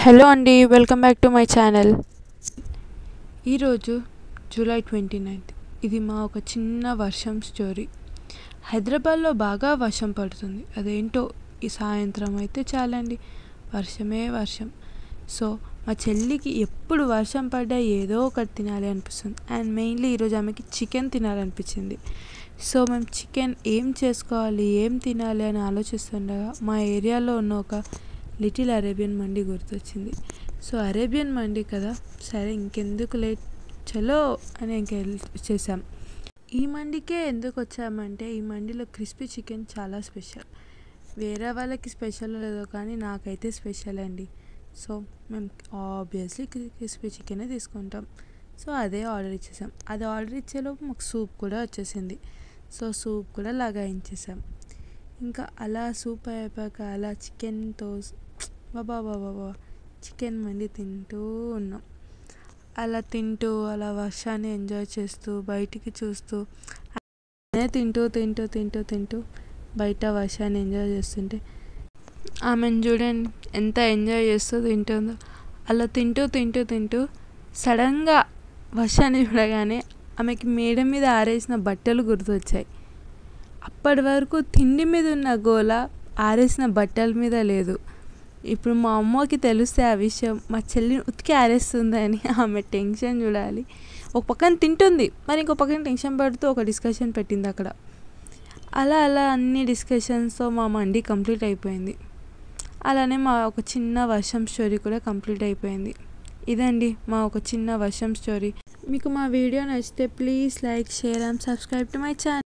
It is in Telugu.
హలో అండి welcome back to my channel ఈరోజు జూలై ట్వంటీ నైన్త్ ఇది మా ఒక చిన్న వర్షం స్టోరీ హైదరాబాద్లో బాగా వర్షం పడుతుంది అదేంటో ఈ సాయంత్రం అయితే చాలండి వర్షమే వర్షం సో మా చెల్లికి ఎప్పుడు వర్షం పడ్డా ఏదో ఒకటి తినాలి అనిపిస్తుంది అండ్ మెయిన్లీ ఈరోజు ఆమెకి చికెన్ తినాలనిపించింది సో మేము చికెన్ ఏం చేసుకోవాలి ఏం తినాలి అని ఆలోచిస్తుండగా మా ఏరియాలో ఉన్న ఒక లిటిల్ అరేబియన్ మండి గుర్తొచ్చింది సో అరేబియన్ మండి కదా సరే ఇంకెందుకు లేట్ చలో అని ఇంక వచ్చేసాం ఈ మండికే ఎందుకు వచ్చామంటే ఈ మండిలో క్రిస్పీ చికెన్ చాలా స్పెషల్ వేరే వాళ్ళకి స్పెషల్ లేదో కానీ నాకైతే స్పెషల్ అండి సో మేము ఆబ్వియస్లీ క్రిస్పీ చికెనే తీసుకుంటాం సో అదే ఆర్డర్ ఇచ్చేసాం అది ఆర్డర్ ఇచ్చేలోపు మాకు సూప్ కూడా వచ్చేసింది సో సూప్ కూడా లగాయించేసాం ఇంకా అలా సూప్ అయిపోయాక అలా చికెన్తో బాబా బాబా బాబా చికెన్ మండి తింటూ ఉన్నాం అలా తింటూ అలా వర్షాన్ని ఎంజాయ్ చేస్తూ బయటికి చూస్తూ అనే తింటూ తింటూ తింటూ తింటూ బయట వర్షాన్ని ఎంజాయ్ చేస్తుంటే ఆమెను చూడండి ఎంత ఎంజాయ్ చేస్తూ తింటుందో అలా తింటూ తింటూ తింటూ సడన్గా వర్షాన్ని చూడగానే ఆమెకి మేడ మీద ఆరేసిన బట్టలు గుర్తొచ్చాయి అప్పటి వరకు తిండి మీద ఉన్న గోల ఆరేసిన బట్టల మీద లేదు ఇప్పుడు మా అమ్మకి తెలిస్తే ఆ విషయం మా చెల్లిని ఉతికి ఆరేస్తుందని ఆమె టెన్షన్ చూడాలి ఒక పక్కన తింటుంది మరి ఇంకో పక్కన టెన్షన్ పడుతూ ఒక డిస్కషన్ పెట్టింది అక్కడ అలా అలా అన్ని డిస్కషన్స్తో మా మండి కంప్లీట్ అయిపోయింది అలానే మా ఒక చిన్న వర్షం స్టోరీ కూడా కంప్లీట్ అయిపోయింది ఇదండి మా ఒక చిన్న వర్షం స్టోరీ మీకు మా వీడియో నచ్చితే please like share and subscribe to my channel